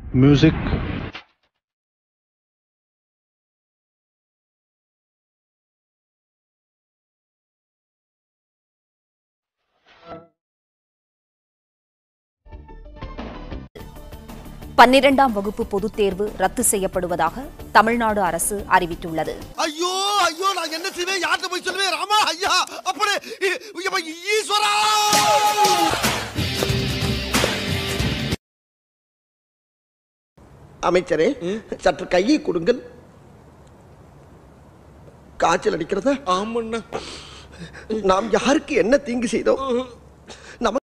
music பன்னிரெண்டாம் வகுப்பு பொதுத் தேர்வு ரத்து செய்யப்படுவதாக தமிழ்நாடு அரசு அறிவித்துள்ளது ஐயோ ஐயோ நான் என்ன செய்வேன் யார்கிட்ட போய் சொல்லுவேன் ராமா ஐயா அப்படி இ- இ- ஈஸ்வரா அமைச்சரே சற்று கையை கொடுங்கள் காய்ச்சல் அடிக்கிறதா ஆமண்ணா நாம் யாருக்கு என்ன தீங்கு செய்தோம்